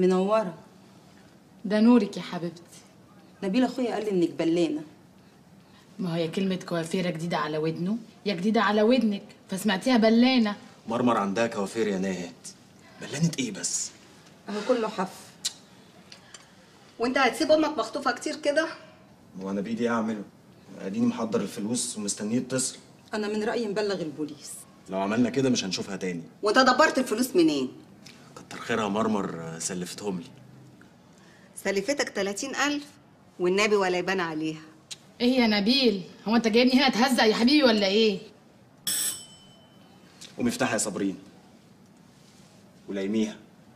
منوره ده نورك يا حبيبتي نبيل اخويا قال لي انك بلانه ما هي كلمة كوافيرة جديدة على ودنه يا جديدة على ودنك فسمعتيها بلانة مرمر عندها كوافير يا ناهد بلانت ايه بس اهو كله حف وانت هتسيب امك مخطوفه كتير كده هو انا بايدي ايه اعمله اديني محضر الفلوس ومستنيه يتصل انا من رايي نبلغ البوليس لو عملنا كده مش هنشوفها تاني وانت دبرت الفلوس منين كتر خيرها مرمر آه، سلفتهم لي سلفتك 30000 والنبي ولا يبان عليها ايه يا نبيل هو انت جايبني هنا تهزق يا حبيبي ولا ايه قومي افتحها يا صابرين وليميها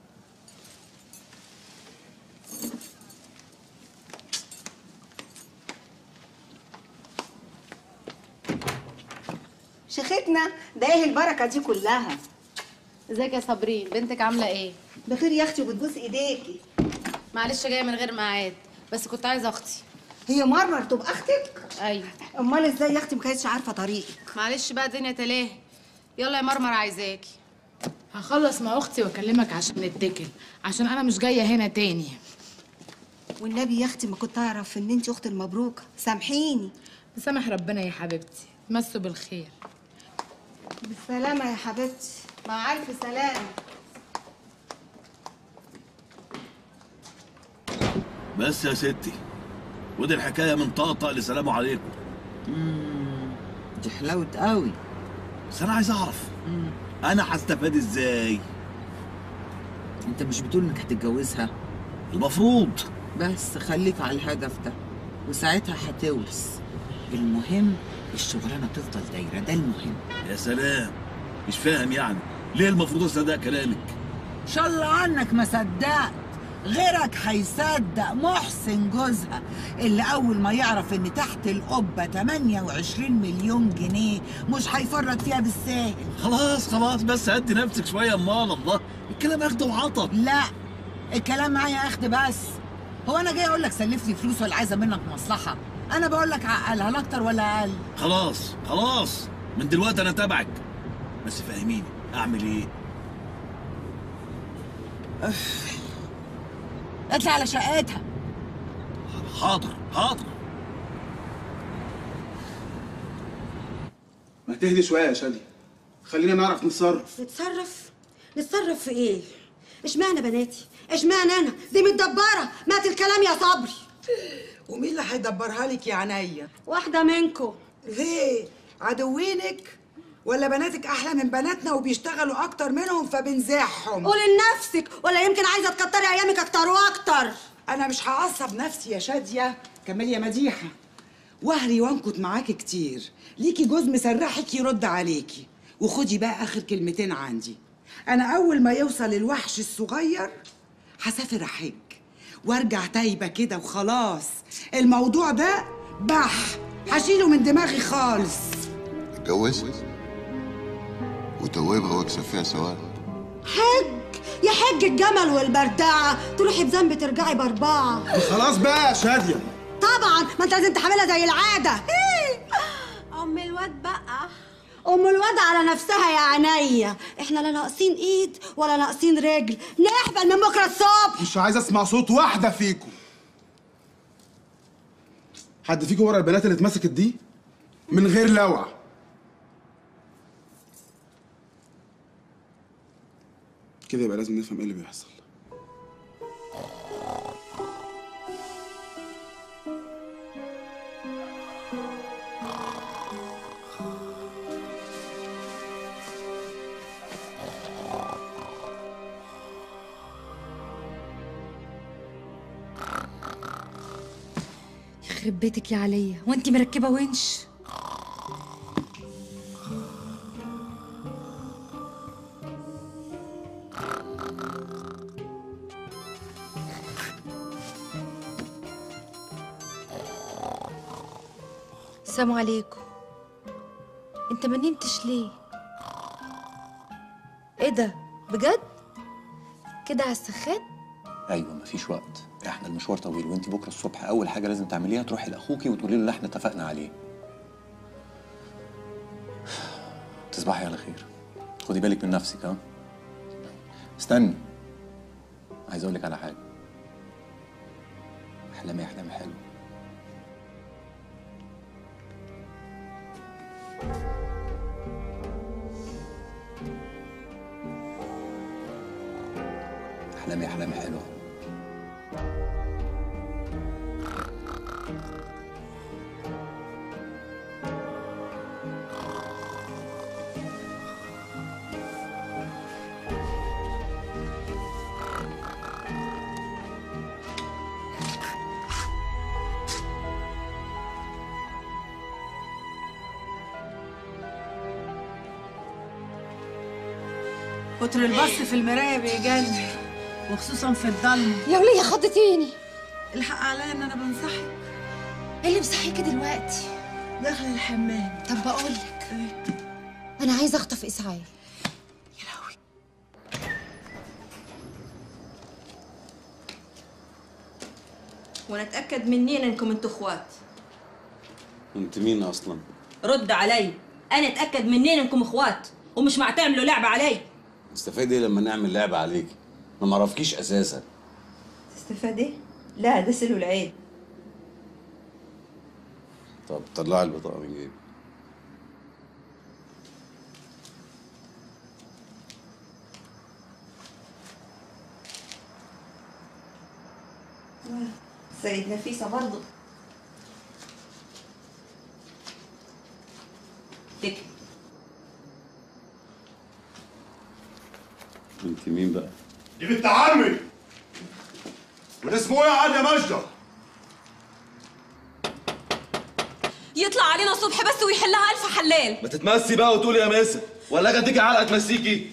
شيختنا ده ايه البركه دي كلها ازيك يا صابرين بنتك عامله ايه بخير يا اختي وبتبوس ايديكي معلش جايه من غير ميعاد بس كنت عايزه اختي هي مرمر تبقى اختك ايوه امال ازاي يا اختي ما كانتش عارفه طريقك معلش بقى الدنيا تلاهي يلا يا مرمر عايزاكي هخلص مع اختي واكلمك عشان نتكل عشان انا مش جايه هنا تاني والنبي يا اختي ما كنت اعرف ان انت اختي المبروكه سامحيني مسامح ربنا يا حبيبتي مسوا بالخير بالسلامه يا حبيبتي مع الف سلامه بس يا ستي ودي الحكايه من طقطق لسلام عليكم دي حلاوة قوي بس انا عايز اعرف انا هستفاد ازاي انت مش بتقول انك هتتجوزها المفروض بس خليك على الهدف ده وساعتها هتورث المهم الشغلانة تفضل دايرة ده المهم يا سلام مش فاهم يعني ليه المفروض اصدق كلامك ان شاء الله عنك ما صدقت غيرك هيصدق محسن جوزها اللي اول ما يعرف ان تحت القبه 28 مليون جنيه مش هيفرط فيها بالساهل خلاص خلاص بس هدي نفسك شويه امال الله الكلام اخد وعطا لا الكلام معايا اخد بس هو انا جاي اقول لك سلف لي فلوس ولا عايزه منك مصلحه انا بقول لك عقلها لا اكتر ولا اقل خلاص خلاص من دلوقتي انا تابعك بس فهميني اعمل ايه اطلع على شقتها حاضر حاضر ما تهدي شويه يا شادي خلينا نعرف نتصرف نتصرف نتصرف في ايه اشمعنى بناتي اشمعنى انا دي متدبره مات الكلام يا صبري ومين اللي هيدبرها لك يا عينيا واحده منكم ليه عدوينك ولا بناتك احلى من بناتنا وبيشتغلوا اكتر منهم فبنزاحهم قولي لنفسك ولا يمكن عايزه تكتري ايامك اكتر واكتر انا مش هعصب نفسي يا شاديه كمال يا مديحه وهري وانكت معاكي كتير ليكي جوز مسرحك يرد عليكي وخدي بقى اخر كلمتين عندي انا اول ما يوصل الوحش الصغير هسافر احج وارجع تايبه كده وخلاص الموضوع ده بح هشيله من دماغي خالص اتجوز وتوابها واكسب فيها سواد حج يا حج الجمل والبردعه تروحي بذنب ترجعي باربعه خلاص بقى يا شاديه طبعا ما انت لازم تعملها زي العاده ام الواد بقى ام الواد على نفسها يا عينيا احنا لا ناقصين ايد ولا ناقصين رجل نحبل من بكره الصبح مش عايز اسمع صوت واحده فيكم حد فيكم ورا البنات اللي اتمسكت دي من غير لوع كده يبقى لازم نفهم ايه اللي بيحصل يخرب بيتك يا عليا وانت مركبه ونش السلام عليكم انت ما نمتش ليه ايه ده بجد كده على السخان ايوه مفيش وقت احنا المشوار طويل وانت بكره الصبح اول حاجه لازم تعمليها تروحي لاخوكي وتقولي له اللي احنا اتفقنا عليه تصبحي على خير خدي بالك من نفسك ها استني عايز اقول لك على حاجه احلامي احلامي حلو احلامي احلامي حلوه كتر البص في المرايه بيجنن وخصوصا في الضلمه يا وليه خضتيني الحق عليا ان انا بنصحك ايه اللي مصحيكي دلوقتي داخل الحمام طب بقول لك انا عايزه اخطف اسعاف ونتأكد منين انكم انتوا اخوات انت مين اصلا رد علي انا اتأكد منين انكم اخوات ومش مع تعملوا لعبة علي استفاد ايه لما نعمل لعبه عليكي انا ما اعرفكيش اساسا تستفاد ايه؟ لا ده سلو العيب طب طلعي البطاقه من جيبي سيد نفيسة برضه تك انت مين بقى دي بنت عمي من اسمه ايه يا عاد يا مجدة يطلع علينا الصبح بس ويحلها ألف حلال ما تتمسي بقى وتقولي يا ماسك ولا اجي اديكي علقه تمسيكي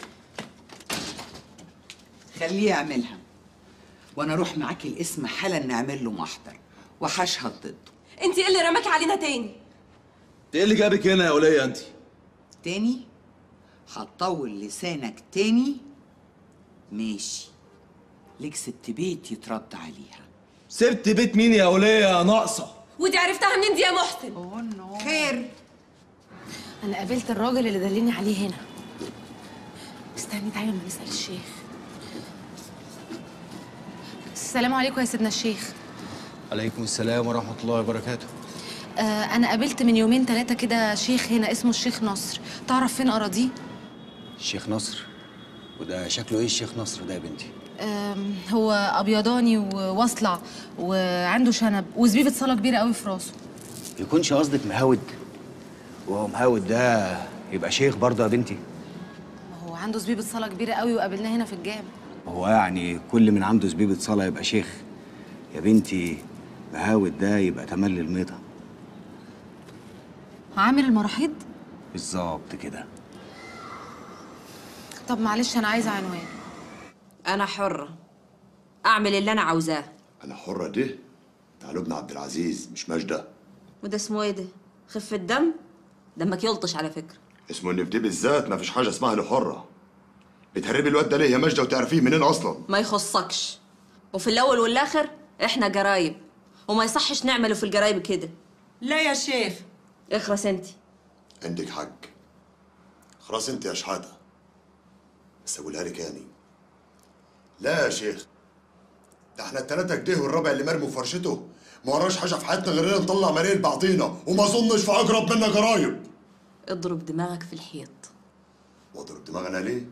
خليه يعملها وانا اروح معاكي الاسم حالا نعمل له محضر وهشهد ضده انت ايه اللي رماكي علينا تاني انت ايه اللي جابك هنا يا وليه انت تاني هتطول لسانك تاني ماشي ليك ست بيت يترد عليها سبت بيت مين يا وليه يا ناقصه ودي عرفتها منين دي يا محسن خير انا قابلت الراجل اللي دلني عليه هنا استني تعالي لما نسال الشيخ السلام عليكم يا سيدنا الشيخ عليكم السلام ورحمه الله وبركاته آه انا قابلت من يومين ثلاثه كده شيخ هنا اسمه الشيخ نصر تعرف فين اراضيه الشيخ نصر وده شكله ايه الشيخ نصر ده يا بنتي آم، هو ابيضاني وواصلع وعنده شنب وزبيبه صلاه كبيره قوي في راسه يكونش قصدك مهاود وهو مهاود ده يبقى شيخ برضه يا بنتي هو عنده زبيبه صلاه كبيره قوي وقابلناه هنا في الجامع هو يعني كل من عنده زبيبة صلاة يبقى شيخ يا بنتي مهاود ده يبقى تملي الميطة عامل المراحيض بالظبط كده طب معلش انا عايزه عنوان انا حرة اعمل اللي انا عاوزاه انا حرة دي تعالوا ابن عبد العزيز مش مجدة وده اسمه ايه ده خفة دم دمك يلطش على فكرة اسمه ان في دي بالذات ما فيش حاجة اسمها له حرة بتهربي الواد ده ليه يا مجدة وتعرفيه منين اصلا ما يخصكش وفي الاول والاخر احنا جرايب وما يصحش نعمله في الجرايب كده لا يا شيخ اخرس انت عندك حق خلاص انت يا شحاتة بس اقولها لك يعني لا يا شيخ ده احنا التلاتة كده والرابع اللي مرمي في فرشته ما وراناش حاجة في حياتنا غير إننا نطلع مريل بعضينا وما اظنش في اقرب منا جرايب اضرب دماغك في الحيط واضرب دماغنا ليه؟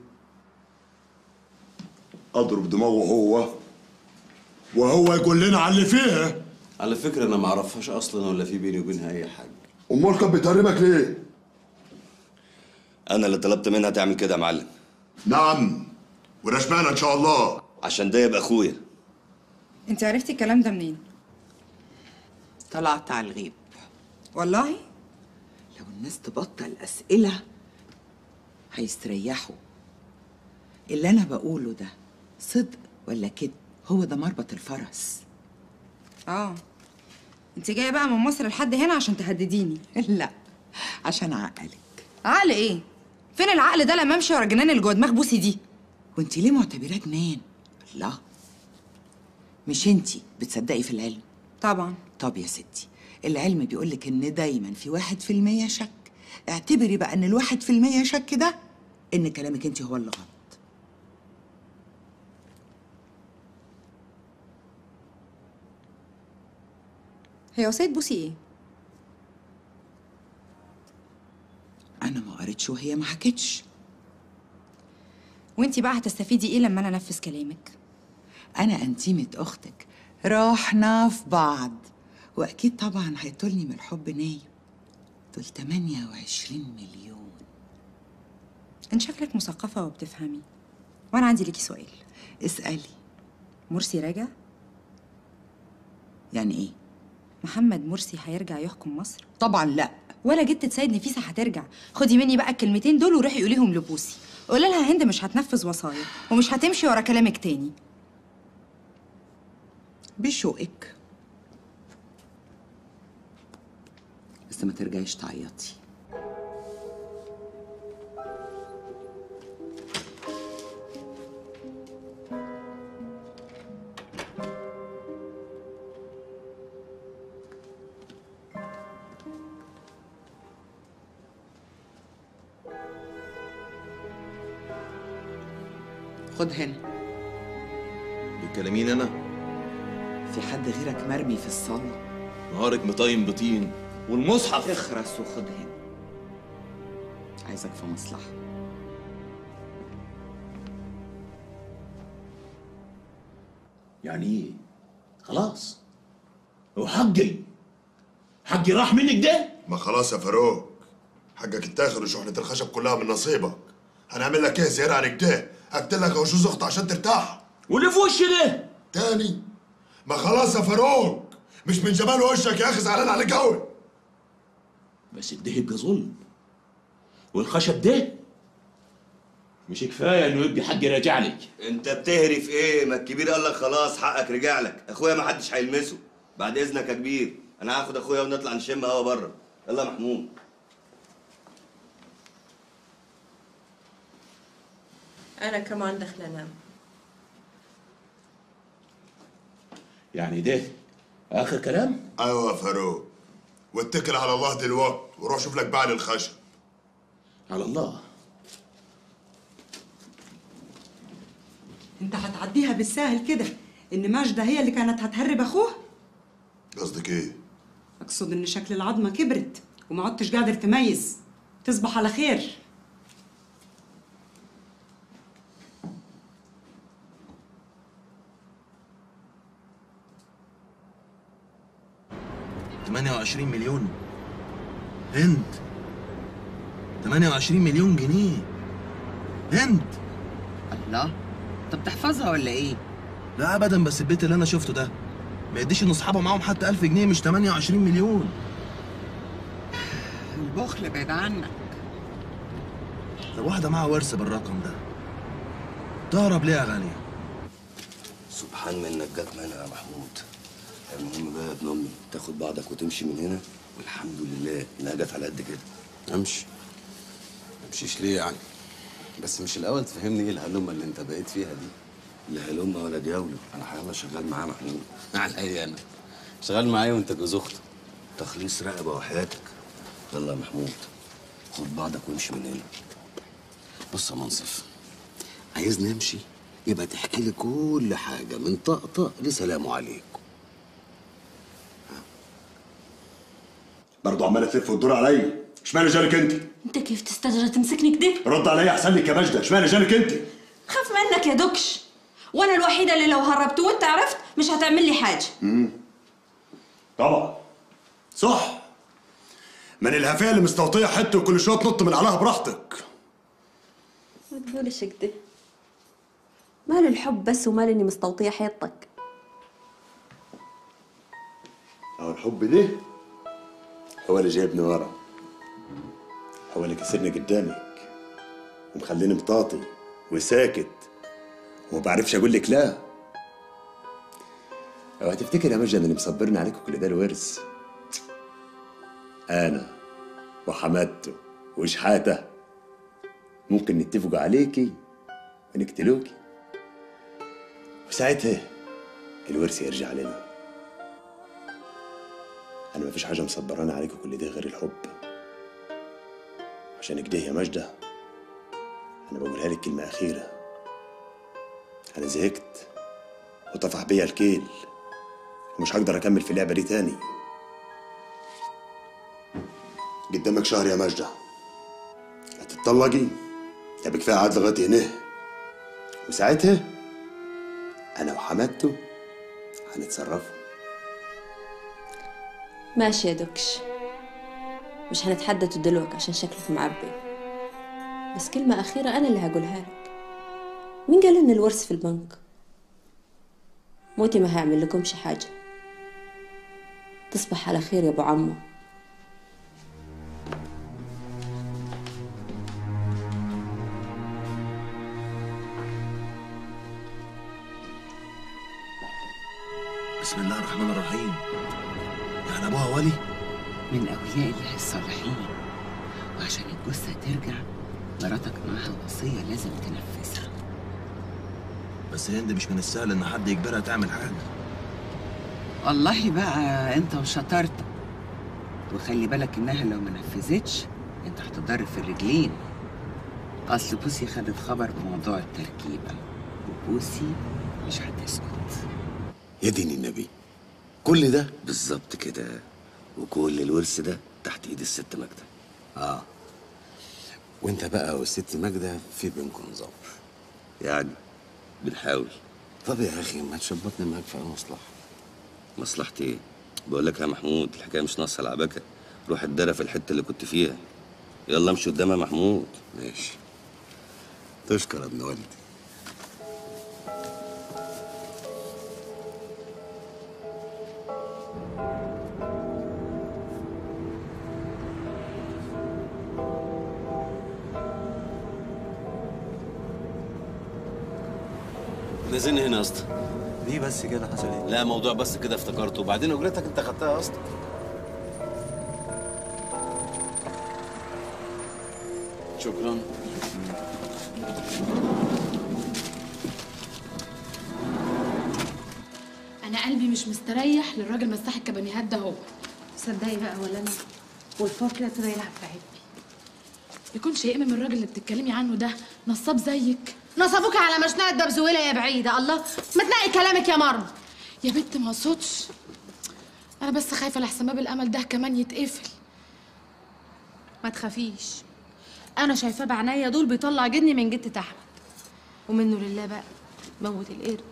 اضرب دماغه هو وهو يقول لنا على اللي فيها على فكره انا ما اعرفهاش اصلا ولا في بيني وبينها اي حاجه امال كانت بتهربك ليه؟ انا اللي طلبت منها تعمل كده يا معلم نعم وده اشمعنى ان شاء الله عشان ده يبقى اخويا انت عرفتي الكلام ده منين طلعت على الغيب والله لو الناس تبطل أسئلة هيستريحوا اللي أنا بقوله ده صدق ولا كده هو ده مربط الفرس اه انت جايه بقى من مصر لحد هنا عشان تهدديني لا عشان عقلك عقل ايه فين العقل ده لما امشي ورا الجنان اللي جوه دماغ بوسي دي وانت ليه معتبراه جنان الله مش انتي بتصدقي في العلم طبعا طب يا ستي العلم بيقولك ان دايما في واحد في المية شك اعتبري بقى ان الواحد في المية شك ده ان كلامك انت هو اللي غلط هي وصية بوسي ايه؟ انا ما قريتش وهي ما حكتش وانتي بقى هتستفيدي ايه لما انا انفذ كلامك؟ انا انتيمة اختك روحنا في بعض واكيد طبعا هيطولني من الحب نايم دول 28 مليون انت شكلك مثقفة وبتفهمي وانا عندي ليكي سؤال اسألي مرسي راجع؟ يعني ايه؟ محمد مرسي هيرجع يحكم مصر؟ طبعا لا ولا جدة سيد نفيسة هترجع خدي مني بقى الكلمتين دول وروحي قوليهم لبوسي قولي لها هند مش هتنفذ وصايا ومش هتمشي ورا كلامك تاني بشوقك بس ما ترجعيش تعيطي خد هنا بتكلمين انا في حد غيرك مرمي في الصالة نهارك مطين بطين والمصحف اخرس وخد هنا عايزك في مصلحة يعني ايه خلاص هو حقي حقي راح منك ده ما خلاص يا فاروق حقك اتاخر وشحنة الخشب كلها من نصيبك هنعمل لك ايه زيادة عن كده اقتلك او جوز اخت عشان ترتاح واللي في وشي ده تاني ما خلاص يا فاروق مش من جمال وشك يا اخي زعلان عليك قوي بس ده يبقى ظلم والخشب ده مش كفايه انه يبقى حقي راجع لك انت بتهري في ايه ما الكبير قال لك خلاص حقك رجع لك اخويا ما حدش هيلمسه بعد اذنك يا كبير انا هاخد اخويا ونطلع نشم هوا بره يلا يا محمود انا كمان داخله انام يعني ده اخر كلام ايوه يا فاروق واتكل على الله دلوقتي وروح شوف لك بعل الخشب على الله انت هتعديها بالساهل كده ان ماجدة هي اللي كانت هتهرب اخوها قصدك ايه اقصد ان شكل العظمة كبرت وما عدتش قادر تميز تصبح على خير 28 مليون هند 28 مليون جنيه هند الله طب تحفظها ولا ايه؟ لا ابدا بس البيت اللي انا شفته ده ما يديش ان اصحابه معاهم حتى 1000 جنيه مش 28 مليون البخل بعيد عنك طب واحده معاها ورث بالرقم ده تهرب ليه يا غاليه سبحان منك جت منها يا محمود المهم بقى يا ابن امي تاخد بعضك وتمشي من هنا والحمد لله انها جت على قد كده امشي امشيش ليه يعني بس مش الاول تفهمني ايه الهلومه اللي انت بقيت فيها دي لا هلومه ولا دياوله انا حيالله شغال معاه محمود عليا انا شغال معايا وانت جوز اخته تخليص رقبه وحياتك يلا يا محمود خد بعضك وامشي من هنا بص يا منصف عايزني امشي يبقى تحكي لي كل حاجه من طقطق لسلام عليكم برضه عماله تلف وتدور عليا اشمعنى جالك انت انت كيف تستجرى تمسكني كده رد عليا احسن لك يا ماجده اشمعنى جالك انت خاف منك يا دكش وانا الوحيده اللي لو هربت وانت عرفت مش هتعمل لي حاجه امم طبعا صح من الهفايه اللي مستوطيه حته وكل شويه تنط من عليها براحتك ما تقولش كده مال الحب بس ومال اني مستوطيه حيطك اهو الحب ده هو اللي جايبني ورا هو اللي كسرني قدامك ومخليني مطاطي وساكت وما بعرفش اقول لك لا او هتفتكر يا مجد اللي مصبرني عليك كل ده الورث انا وحمادته وشحاته ممكن نتفقوا عليكي ونقتلوكي وساعتها الورث يرجع لنا انا مفيش حاجه مصبراني عليكم كل ده غير الحب عشان كده يا ماجدة انا بقولها لك كلمه اخيره انا زهقت وطفح بيا الكيل ومش هقدر اكمل في اللعبه دي تاني قدامك شهر يا ماجدة هتتطلقي طب كفايه قعد لغايه هنا وساعتها انا وحماتته هنتصرفوا ماشي يا دوكش مش هنتحدث دلوقتي عشان شكلك معبي بس كلمة أخيرة أنا اللي هقولها لك مين قال إن الورث في البنك؟ موتي ما هعمل لكمش حاجة تصبح على خير يا أبو عمو بسم الله الرحمن الرحيم يعني ابوها ولي من أولياء الله الصالحين وعشان الجثة ترجع مراتك معاها وصية لازم تنفذها بس هند مش من السهل ان حد يجبرها تعمل حاجه والله بقى انت وشطارتك وخلي بالك انها لو ما نفذتش انت هتضرب في الرجلين اصل بوسي خدت خبر بموضوع التركيبة وبوسي مش هتسكت يا دين النبي كل ده بالظبط كده وكل الورث ده تحت ايد الست ماجده اه وانت بقى والست ماجده في بينكم نظام يعني بنحاول طب يا اخي ما تشبطني معاك في مصلحه مصلحتي ايه بقول لك يا محمود الحكايه مش ناقصه لعبكه روح اتدرى في الحته اللي كنت فيها يلا امشي قدام يا محمود ماشي تشكر يا ابن والدي نزلني هنا يا اسطى ليه بس كده حصل ايه؟ لا موضوع بس كده افتكرته وبعدين اجرتك انت خدتها يا اسطى شكرا انا قلبي مش مستريح للراجل مساح الكبانيهات ده هو تصدقي بقى ولا انا والفار كده ابتدى يلعب في عيبي يكونش يأمن من الراجل اللي بتتكلمي عنه ده نصاب زيك نصبوك على مشنقة ببزويلة يا بعيدة الله ما تنقي كلامك يا مرم يا بنت ما اقصدش انا بس خايفه لحسن باب الامل ده كمان يتقفل ما تخافيش انا شايفاه بعناية دول بيطلع جني من جتة احمد ومنه لله بقى موت القرد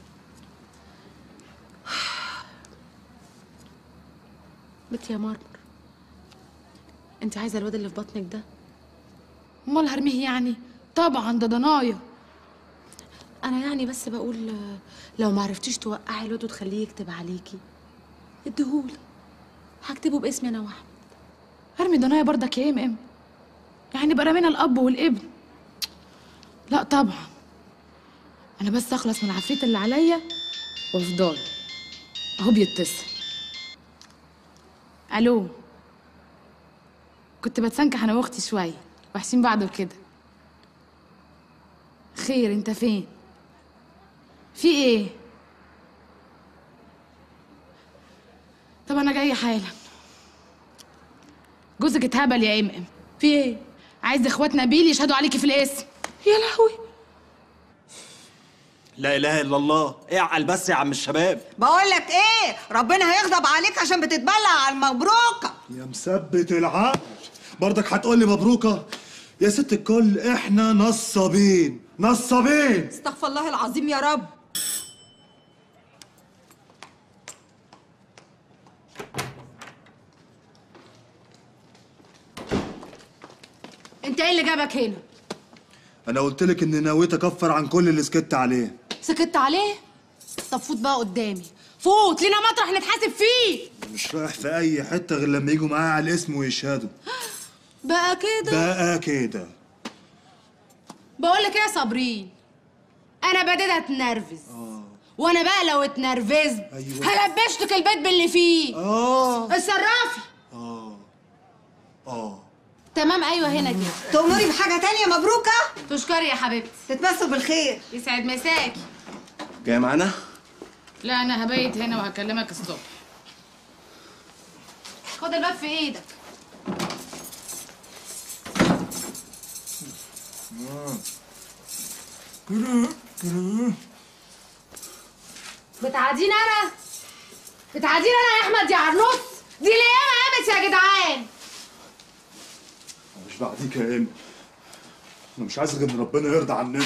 بنت يا مرمر انت عايزه الواد اللي في بطنك ده امال هرميه يعني طبعا ده ضنايا انا يعني بس بقول آه، لو ما عرفتيش توقعي الواد وتخليه يكتب عليكي اديهولي هكتبه باسمي انا واحمد هرمي ضنايا برضك يا ام ام يعني بقى رمينا الاب والابن لا طبعا انا بس اخلص من العفريت اللي عليا وافضل اهو بيتصل الو كنت بتسنكح انا واختي شويه وحشين بعض وكده خير انت فين في ايه طب انا جايه حالا جوزك اتهبل يا ام ام في ايه عايز اخوات نبيل يشهدوا عليكي في الاسم يا لهوي لا اله الا الله اعقل بس يا عم الشباب بقول لك ايه ربنا هيغضب عليك عشان بتتبلع على المبروكه يا مثبت العقل برضك هتقول لي مبروكه يا ست الكل احنا نصابين نصابين استغفر الله العظيم يا رب انت ايه اللي جابك هنا انا قلت لك اني نويت اكفر عن كل اللي سكت عليه سكت عليه طب فوت بقى قدامي فوت لينا مطرح نتحاسب فيه مش رايح في اي حته غير لما يجوا معايا على الاسم ويشهدوا بقى كده بقى كده بقول لك ايه يا صابرين انا بديت اتنرفز وانا بقى لو اتنرفزت أيوة. هلبشتك البيت باللي فيه اه اتصرفي اه تمام ايوه هنا كده تأمري بحاجه تانية مبروكه تشكري يا حبيبتي تتمسوا بالخير يسعد مساكي جاي معانا لا انا هبيت هنا وهكلمك الصبح خد الباب في ايدك بتعاديني انا بتعاديني انا يا احمد يا عرنوس دي الايام قامت يا جدعان بعديك يا ايمن انا مش عايز غير ان ربنا يرضى عننا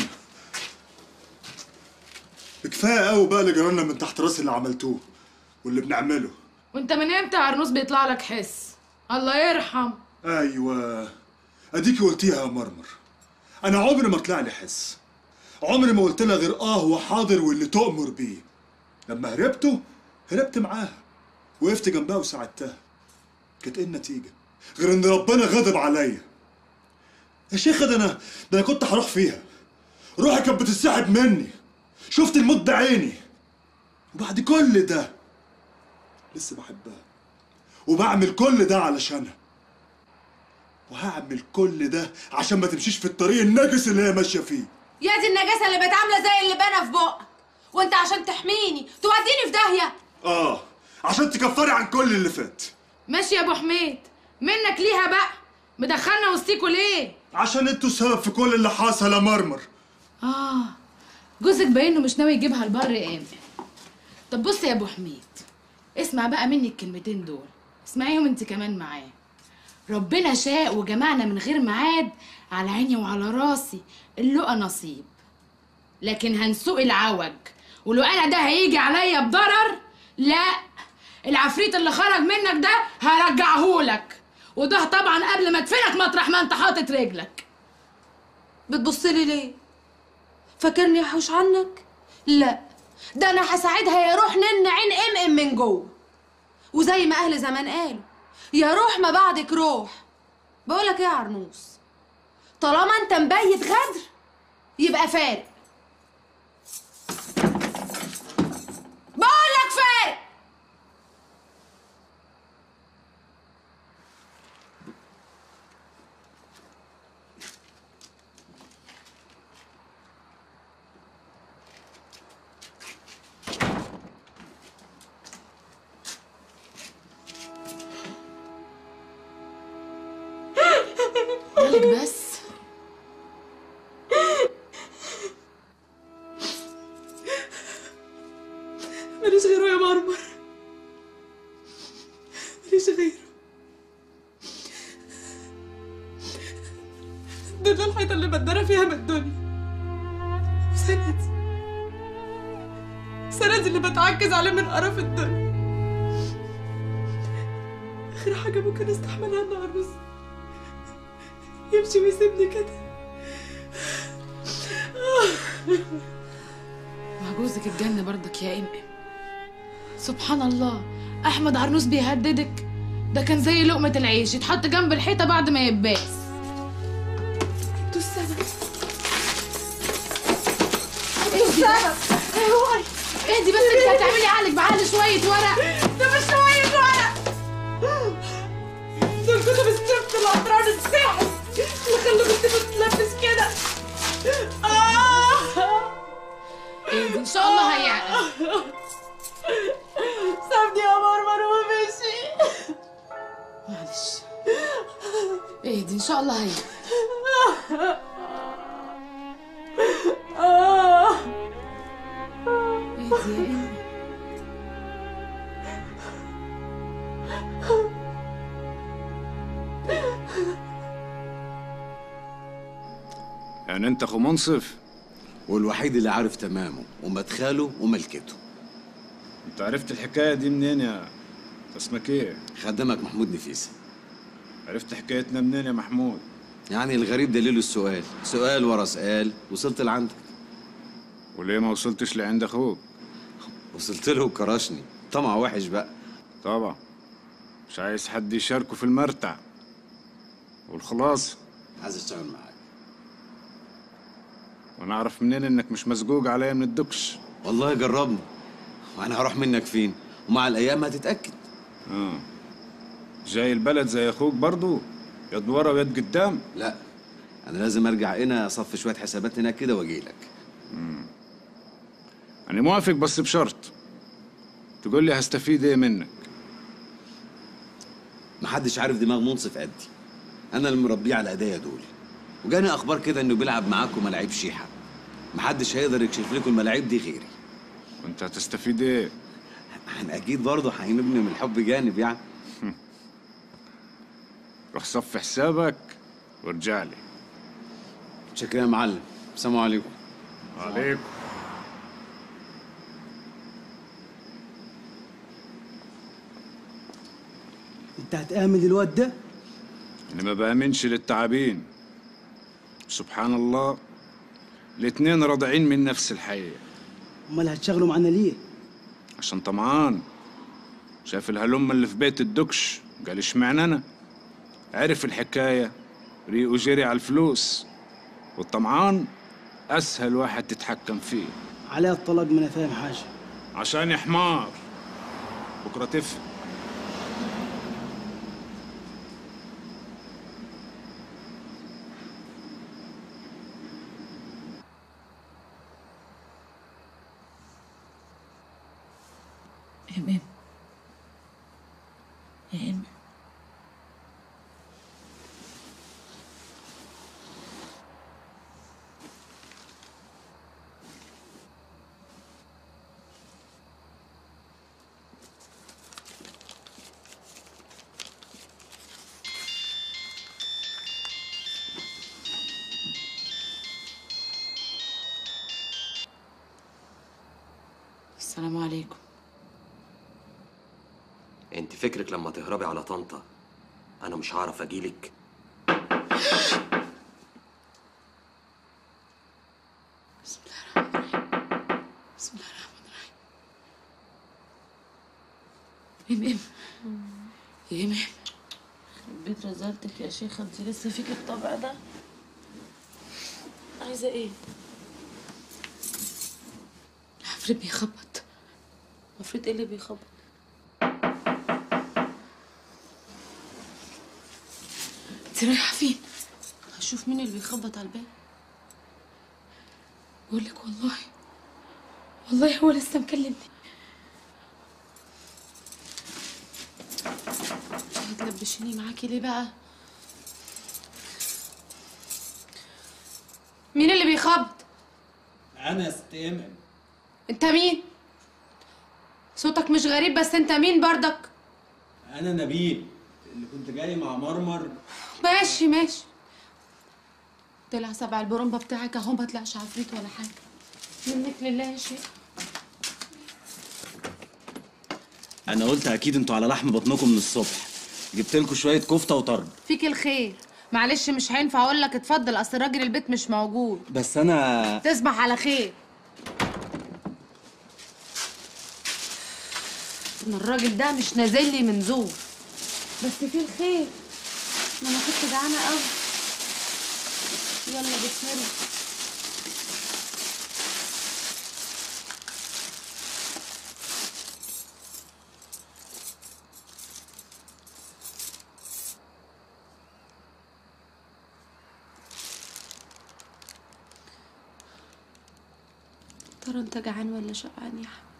كفايه قوي بقى اللي جرالنا من تحت راس اللي عملتوه واللي بنعمله وانت من امتى يا عرنوس بيطلع لك حس الله يرحم ايوه اديكي قلتيها يا مرمر انا عمري ما طلع لي حس عمري ما قلت لها غير اه وحاضر واللي تؤمر بيه لما هربته هربت معاها وقفت جنبها وساعدتها كانت ايه النتيجه غير ان ربنا غضب عليا يا شيخ ده انا ده انا كنت هروح فيها روحي كانت بتتسحب مني شفت الموت بعيني وبعد كل ده لسه بحبها وبعمل كل ده علشانها وهعمل كل ده عشان ما تمشيش في الطريق النجس اللي هي ماشيه فيه يا دي النجاسه اللي بقت عامله زي اللي بنا في بقك وانت عشان تحميني توديني في داهيه اه عشان تكفري عن كل اللي فات ماشي يا ابو حميد منك ليها بقى مدخلنا وسطيكوا ليه عشان انتوا السبب في كل اللي حصل يا مرمر اه جوزك باين انه مش ناوي يجيبها البر امتى طب بص يا ابو حميد اسمع بقى مني الكلمتين دول اسمعيهم انت كمان معايا ربنا شاء وجمعنا من غير ميعاد على عيني وعلى راسي اللقى نصيب لكن هنسوق العوج ولو انا ده هيجي عليا بضرر لا العفريت اللي خرج منك ده هرجعهولك وده طبعا قبل ما ادفنك مطرح ما انت حاطط رجلك بتبصلي ليه فاكرني احوش عنك لا ده انا هساعدها يا روح نن عين ام ام من جوه وزي ما اهل زمان قالوا يا روح ما بعدك روح بقولك ايه يا عرنوس طالما انت مبيت غدر يبقى فارق بقولك فارق مالك بس ماليش غيره يا مرمر ماليش غيره ده ده الحيطة اللي بدرة فيها من الدنيا سندي سندي اللي بتعكز عليه من قرف الدنيا آخر حاجة ممكن استحملها إن عروس يمشي ويسيبني كده مع جوزك الجنة برضك يا ام سبحان الله احمد عرنوس بيهددك ده كان زي لقمة العيش يتحط جنب الحيطة بعد ما يباس انتوا السبب انتوا السبب ايوه اهدي بس انت هتعملي عقلك بعقل شوية ورق ده مش شوية ورق دول كتب السبت الأطرار السحر اللي خلوا بنتي تتلبس كده آه اهدي ان شاء الله هيعقل سابني يا مرمر ومشي معلش اهدي ان شاء الله هيعقل آه اهدي يا ام يعني انت اخو منصف والوحيد اللي عارف تمامه ومدخله وملكته انت عرفت الحكايه دي منين يا اسمك ايه خدامك محمود نفيسه عرفت حكايتنا منين يا محمود يعني الغريب دليله السؤال سؤال ورا سؤال وصلت لعندك وليه ما وصلتش لعند اخوك وصلت له وكرشني طمع وحش بقى طبعا مش عايز حد يشاركه في المرتع والخلاص عايز اشتغل معاك وانا اعرف منين انك مش مسجوج عليا من الدكش والله جربني وانا هروح منك فين ومع الايام هتتاكد اه جاي البلد زي اخوك برضو يد ورا ويد قدام لا انا لازم ارجع هنا اصفي شويه حسابات هناك كده واجي لك انا موافق بس بشرط تقول لي هستفيد ايه منك محدش عارف دماغ منصف قدي انا اللي مربيه على ايديا دول وجاني اخبار كده انه بيلعب معاكم ملاعيب شيحه محدش هيقدر يكشف لكم الملاعيب دي غيري وانت هتستفيد ايه احنا اكيد برضه هنبني من الحب جانب يعني روح صفي حسابك وارجع لي شكرا يا معلم السلام عليكم عليكم انت هتآمن الواد ده؟ انا ما بامنش للتعابين سبحان الله الاتنين راضعين من نفس الحياه امال هتشغلوا معانا ليه؟ عشان طمعان شاف الهلم اللي في بيت الدكش قال اشمعنى انا عرف الحكايه ريقه جري على الفلوس والطمعان اسهل واحد تتحكم فيه عليها الطلاق ما انا فاهم حاجه عشان حمار بكره تفهم ام ام يا ام السلام عليكم انت فكرك لما تهربي على طنطا انا مش هعرف اجيلك بسم الله الرحمن الرحيم ام ام يا ام بيت رزالتك يا شيخة انت لسه فيك الطبع ده عايزة ايه؟ عفريت بيخبط عفريت ايه اللي بيخبط؟ انت رايحة فين؟ هشوف مين اللي بيخبط على الباب بقول لك والله والله هو لسه مكلمني هتلبشيني معاكي ليه بقى؟ مين اللي بيخبط؟ انا يا ست ايمن انت مين؟ صوتك مش غريب بس انت مين بردك؟ انا نبيل اللي كنت جاي مع مرمر ماشي ماشي طلع سبع البرومبا بتاعك اهو ما طلعش عفريت ولا حاجه منك لله يا شيخ انا قلت اكيد انتوا على لحم بطنكم من الصبح جبت لكم شويه كفته وطرب فيك الخير معلش مش هينفع اقول لك اتفضل اصل راجل البيت مش موجود بس انا تصبح على خير ان الراجل ده مش نازل لي من زور بس في الخير ما انا كنت جعانه قوي يلا بسم الله ترى انت جعان ولا شقعان يا حبيبي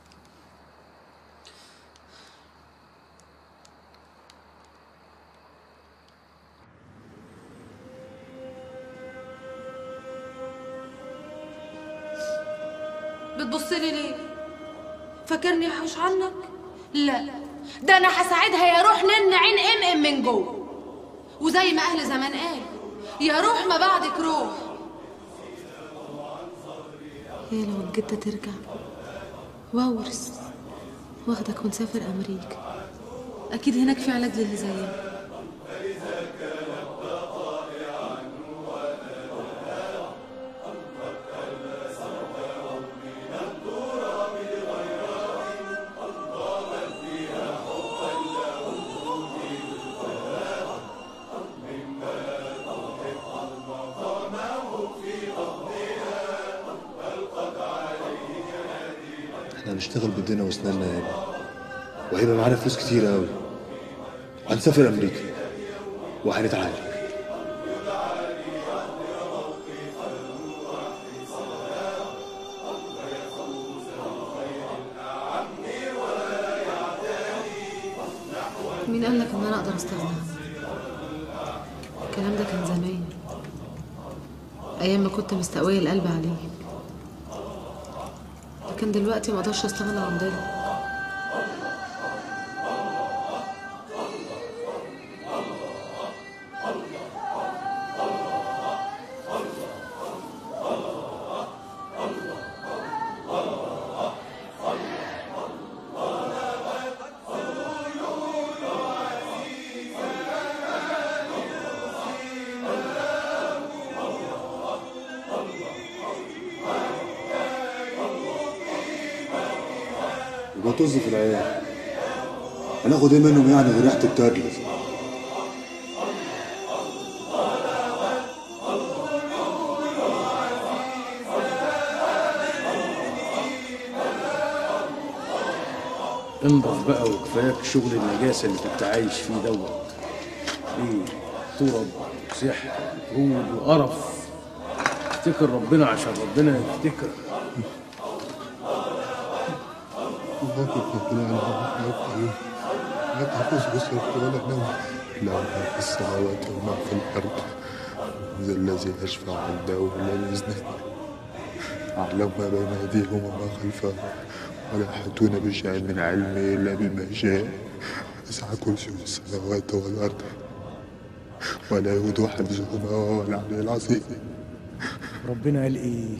بتبصلي ليه فاكرني هحوش عنك لا ده انا هساعدها يا روح نن عين ام ام من جوه وزي ما اهل زمان قال يا روح ما بعدك روح هي لو الجدة ترجع واورث واخدك ونسافر امريكا اكيد هناك في علاج للي زينا احنا هنشتغل بايدينا واسناننا يا ابني وهيبقى معانا فلوس كتير قوي وهنسافر امريكا وهنتعالج مين قال لك ان انا اقدر استغنى عنك الكلام ده كان زمان ايام ما كنت مستقويه القلب عليك لكن دلوقتي ما اقدرش استغنى عن ضلع طز في العيال هناخد ايه منهم يعني غير ريحه الترلس انضف بقى وكفاياك شغل النجاسة اللي كنت عايش فيه دوت ايه ترب سحر هول وقرف افتكر ربنا عشان ربنا يفتكر لا تحفظ بصرك ولا نوم لا ما في السماوات وما في الأرض ذا الذي يشفع عنده ولا بإذنه أعلم ما بين أيديهم وما خلفهم ولا يحيطون بشيء من علمه إلا بما شاء وسع كرسيه السماوات والأرض ولا يؤود حفظهما وهو العلي العظيم ربنا قال ايه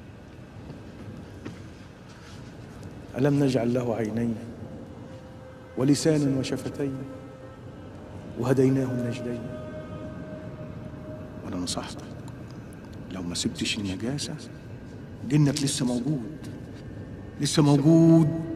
ألم نجعل له عينين ولسانا وشفتين وهديناه النجدين وانا نصحتك لو ما سبتش النجاسة جنك لسه موجود لسه موجود